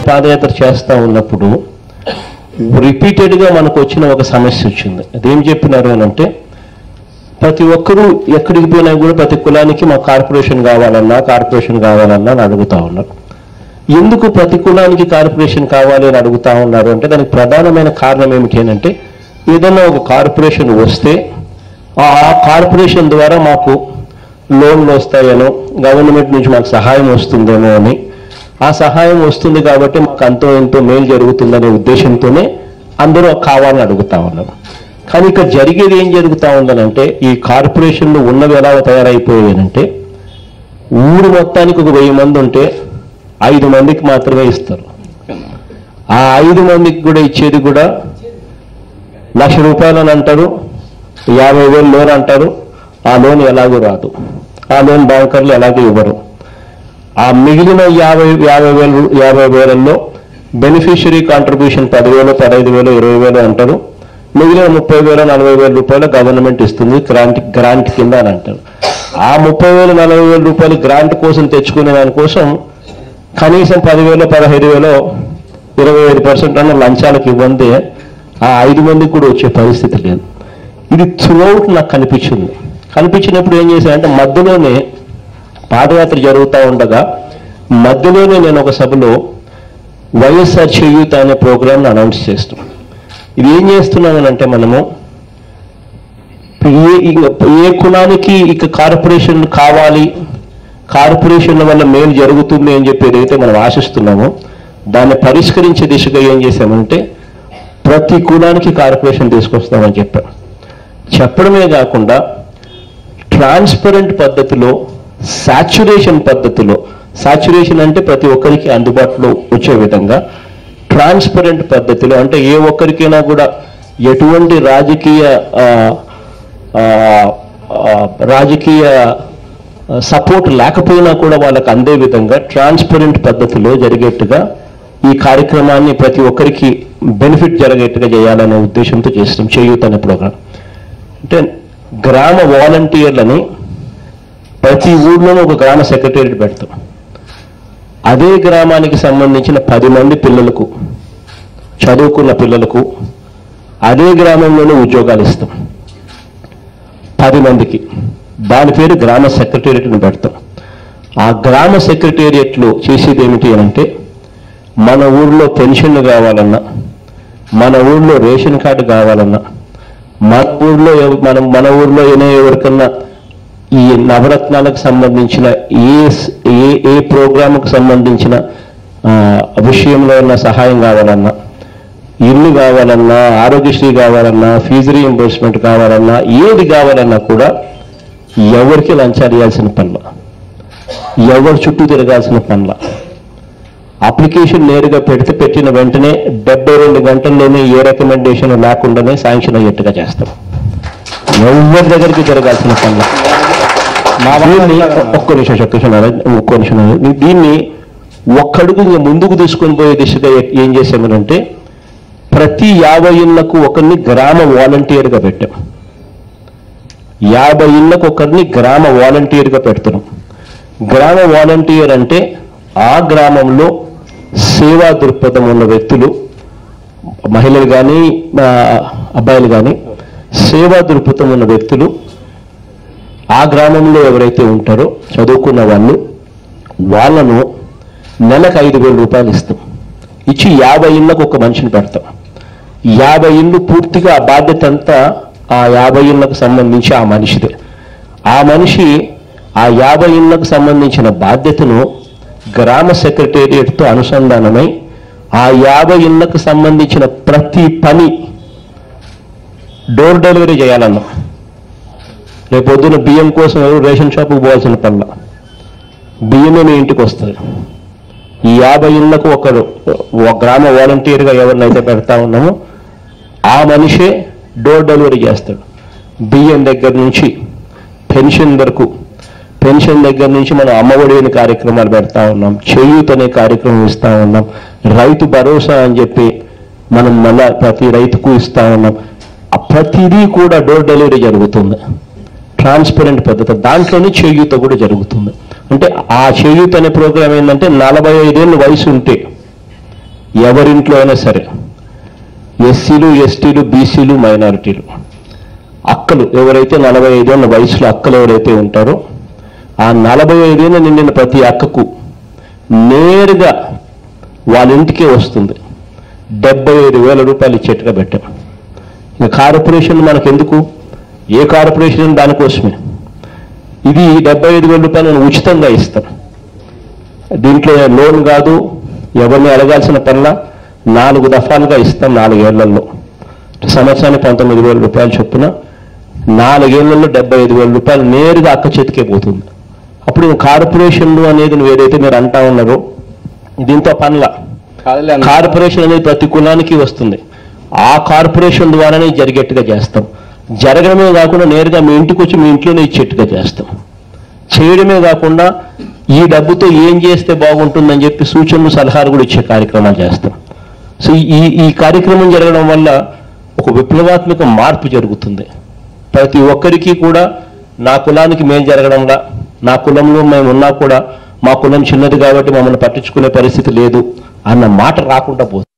పాదయాత్ర చేస్తూ ఉన్నప్పుడు రిపీటెడ్గా మనకు వచ్చిన ఒక సమస్య వచ్చింది అదేం చెప్పినారు అని అంటే ప్రతి ఒక్కరూ ఎక్కడికి పోయినా కూడా ప్రతి కులానికి మా కార్పొరేషన్ కావాలన్నా కార్పొరేషన్ కావాలన్నా అని అడుగుతా ఉన్నారు ఎందుకు ప్రతి కులానికి కార్పొరేషన్ కావాలి అని అడుగుతా ఉన్నారు అంటే దానికి ప్రధానమైన కారణం ఏమిటి అని అంటే ఏదైనా ఒక కార్పొరేషన్ వస్తే ఆ ఆ కార్పొరేషన్ ద్వారా మాకు లోన్లు వస్తాయనో గవర్నమెంట్ నుంచి మాకు సహాయం వస్తుందేమో అని ఆ సహాయం వస్తుంది కాబట్టి మాకు అంతో ఎంతో మేలు జరుగుతుందనే ఉద్దేశంతోనే అందరూ కావాలని అడుగుతా ఉన్నారు కానీ ఇక్కడ జరిగేది ఏం జరుగుతా ఉందనంటే ఈ కార్పొరేషన్లు ఉన్నవి ఎలా తయారైపోయాయంటే ఊరు మొత్తానికి ఒక వెయ్యి మంది ఉంటే ఐదు మందికి మాత్రమే ఇస్తారు ఆ ఐదు మందికి కూడా ఇచ్చేది కూడా లక్ష రూపాయలు అని అంటారు యాభై వేలు లోన్ అంటారు ఆ లోన్ ఎలాగో రాదు ఆ లోన్ బ్యాంకర్లు ఎలాగో ఇవ్వరు ఆ మిగిలిన యాభై యాభై వేలు యాభై వేలల్లో బెనిఫిషియరీ కాంట్రిబ్యూషన్ పదివేలు పదహైదు వేలు ఇరవై వేలు అంటారు మిగిలిన ముప్పై వేల నలభై వేల రూపాయలు గవర్నమెంట్ ఇస్తుంది గ్రాంట్ గ్రాంట్ కింద అని అంటారు ఆ ముప్పై వేలు నలభై వేల రూపాయలు గ్రాంట్ కోసం తెచ్చుకునే దానికోసం కనీసం పదివేలు పదహైదు వేలు ఇరవై ఐదు పర్సెంట్ అన్న లంచాలకు ఇవ్వందే ఆ ఐదు మందికి కూడా వచ్చే పరిస్థితి లేదు ఇది త్రూఅవుట్ నాకు కనిపించింది కనిపించినప్పుడు ఏం చేశానంటే మధ్యలోనే పాదయాత్ర జరుగుతూ ఉండగా మధ్యలోనే నేను ఒక సభలో వైఎస్ఆర్ చేయూత అనే ప్రోగ్రామ్ని అనౌన్స్ చేస్తాం ఇది ఏం చేస్తున్నామనంటే మనము ఏ ఇక- ఏ కులానికి ఇక కార్పొరేషన్ కావాలి కార్పొరేషన్ల వల్ల మేలు జరుగుతుంది అని చెప్పి ఏదైతే మనం ఆశిస్తున్నామో దాన్ని పరిష్కరించే దిశగా ఏం చేశామంటే ప్రతి కులానికి కార్పొరేషన్ తీసుకొస్తామని చెప్పాం చెప్పడమే కాకుండా ట్రాన్స్పరెంట్ పద్ధతిలో సాచురేషన్ పద్ధతిలో సాచురేషన్ అంటే ప్రతి ఒక్కరికి అందుబాటులో వచ్చే విధంగా ట్రాన్స్పరెంట్ పద్ధతిలో అంటే ఏ ఒక్కరికైనా కూడా ఎటువంటి రాజకీయ ఆ, ఆ, ఆ, రాజకీయ సపోర్ట్ లేకపోయినా కూడా వాళ్ళకి అందే విధంగా ట్రాన్స్పరెంట్ పద్ధతిలో జరిగేట్టుగా ఈ కార్యక్రమాన్ని ప్రతి ఒక్కరికి బెనిఫిట్ జరిగేట్టుగా చేయాలనే ఉద్దేశంతో చేస్తాం చేయూత అనే ప్రోగ్రాం అంటే గ్రామ వాలంటీర్లని ప్రతి ఊర్లోనూ ఒక గ్రామ సెక్రటేరియట్ పెడతాం అదే గ్రామానికి సంబంధించిన పది మంది పిల్లలకు చదువుకున్న పిల్లలకు అదే గ్రామంలోనే ఉద్యోగాలు ఇస్తాం పది మందికి దాని పేరు గ్రామ సెక్రటేరియట్ని పెడతాం ఆ గ్రామ సెక్రటేరియట్లో చేసేది ఏమిటి అని అంటే మన ఊర్లో పెన్షన్లు కావాలన్నా మన ఊర్లో రేషన్ కార్డు కావాలన్నా మన ఊర్లో ఎవ- మనం మన ఊర్లో ఏదో ఎవరికన్నా ఈ నవరత్నాలకు సంబంధించిన ఏ స్- ఏ ఏ ప్రోగ్రాముకు సంబంధించిన ఆ, విషయంలో ఉన్న సహాయం కావాలన్నా ఇల్లు కావాలన్నా ఆరోగ్యశ్రీ కావాలన్నా ఫీజు రీఎంబర్స్మెంట్ కావాలన్నా ఏది కావాలన్నా కూడా ఎవరికి లంచాలు ఇవ్వాల్సిన పనుల ఎవరి చుట్టూ తిరగాల్సిన పనుల అప్లికేషన్ నేరుగా పెడితే పెట్టిన వెంటనే డెబ్బై రెండు గంటల్లోనే ఏ రికమెండేషన్ లేకుండానే శాంక్షన్ అయ్యేట్టుగా చేస్తాం ఎవరి దగ్గరికి జరగాల్సిన పనుల దీన్ని ఒక్క నిమిషం ఒక్క నిమిషం నారాయణ, ఒక్క నిమిషం నారాయణ. దీన్ని ఒక్కడుగు ఇంకా ముందుకు తీసుకొని పోయే దిశగా ఏ- ఏం చేసామనంటే ప్రతి యాభై ఇళ్లకు ఒకరిని గ్రామ వాలంటీర్గా పెట్టాం యాభై ఇళ్లకు ఒకరిని గ్రామ వాలంటీర్గా పెడుతున్నాం గ్రామ వాలంటీర్ అంటే ఆ గ్రామంలో సేవా దృక్పథం ఉన్న వ్యక్తులు మహిళలు కానీ అబ్బాయిలు కానీ సేవా దృక్పథం ఉన్న వ్యక్తులు ఆ గ్రామంలో ఎవరైతే ఉంటారో చదువుకున్న వాళ్ళు వాళ్ళను నెలకు ఐదు వేల రూపాయలు ఇస్తాం ఇచ్చి యాభై ఇళ్ళకు ఒక మనిషిని పెడతాం యాభై ఇళ్ళు పూర్తిగా ఆ బాధ్యత అంతా ఆ యాభై ఇళ్ళకు సంబంధించి ఆ మనిషిదే ఆ మనిషి ఆ యాభై ఇళ్ళకు సంబంధించిన బాధ్యతను గ్రామ సెక్రటేరియట్తో అనుసంధానమై ఆ యాభై ఇళ్ళకు సంబంధించిన ప్రతి పని డోర్ డెలివరీ చేయాలన్నాం రేపు పొద్దున బియ్యం కోసం ఎవరు రేషన్ షాపుకి పోవాల్సిన పనుల బియ్యమే మీ ఇంటికి వస్తుంది ఈ యాభై ఇళ్లకు ఒకరు ఒక గ్రామ వాలంటీర్గా ఎవరినైతే పెడతా ఉన్నామో ఆ మనిషే డోర్ డెలివరీ చేస్తాడు బియ్యం దగ్గర నుంచి పెన్షన్ వరకు పెన్షన్ దగ్గర నుంచి మనం అమ్మఒడి అనే కార్యక్రమాలు పెడతా ఉన్నాం చేయూత్ అనే కార్యక్రమం ఇస్తా ఉన్నాం రైతు భరోసా అని చెప్పి మనం మళ్ళా ప్రతి రైతుకు ఇస్తా ఉన్నాం ఆ ప్రతిదీ కూడా డోర్ డెలివరీ జరుగుతుంది ట్రాన్స్పరెంట్ పద్ధతి దాంట్లోనే చేయూత కూడా జరుగుతుంది అంటే ఆ చేయూత అనే ప్రోగ్రామ్ ఏంటంటే నలభై ఐదేళ్ళు వయసు ఉంటే ఎవరింట్లో అయినా సరే ఎస్సీలు ఎస్టీలు బీసీలు మైనారిటీలు అక్కలు ఎవరైతే నలభై ఐదేళ్ల వయసులో అక్కలు ఎవరైతే ఉంటారో ఆ నలభై ఐదేళ్ళ నిండిన ప్రతి అక్కకు నేరుగా వాళ్ళ ఇంటికే వస్తుంది డెబ్బై ఐదు వేల రూపాయలు ఇచ్చేట్టుగా పెట్టాం ఇక కార్పొరేషన్ మనకు ఎందుకు ఏ కార్పొరేషన్ దానికోసమే ఇది డెబ్బై ఐదు వేల రూపాయలు నేను ఉచితంగా ఇస్తాం దీంట్లో లోన్ కాదు ఎవరిని అడగాల్సిన పనుల నాలుగు దఫాలుగా ఇస్తాం నాలుగేళ్లలో సంవత్సరానికి పంతొమ్మిది వేల రూపాయలు చొప్పున నాలుగేళ్లలో డెబ్బై ఐదు వేల రూపాయలు నేరుగా అక్క చేతికే పోతుంది అప్పుడు ఈ కార్పొరేషన్లు అనేది నువ్వు ఏదైతే మీరు అంటా ఉన్నారో దీంతో పనుల కాదులే అన్న. కార్పొరేషన్ అనేది ప్రతి కులానికి వస్తుంది ఆ కార్పొరేషన్ ద్వారానే జరిగేట్టుగా చేస్తాం జరగడమే కాకుండా నేరుగా మీ ఇంటికి వచ్చి మీ ఇంట్లోనే ఇచ్చేట్టుగా చేస్తాం చేయడమే కాకుండా ఈ డబ్బుతో ఏం చేస్తే బాగుంటుందని చెప్పి సూచనలు సలహాలు కూడా ఇచ్చే కార్యక్రమాలు చేస్తాం సో ఈ ఈ కార్యక్రమం జరగడం వల్ల ఒక విప్లవాత్మక మార్పు జరుగుతుంది ప్రతి ఒక్కరికి కూడా నా కులానికి మేలు జరగడంలా నా కులంలో మేము ఉన్నా కూడా మా కులం చిన్నది కాబట్టి మమ్మల్ని పట్టించుకునే పరిస్థితి లేదు అన్న మాట రాకుండా పోతుంది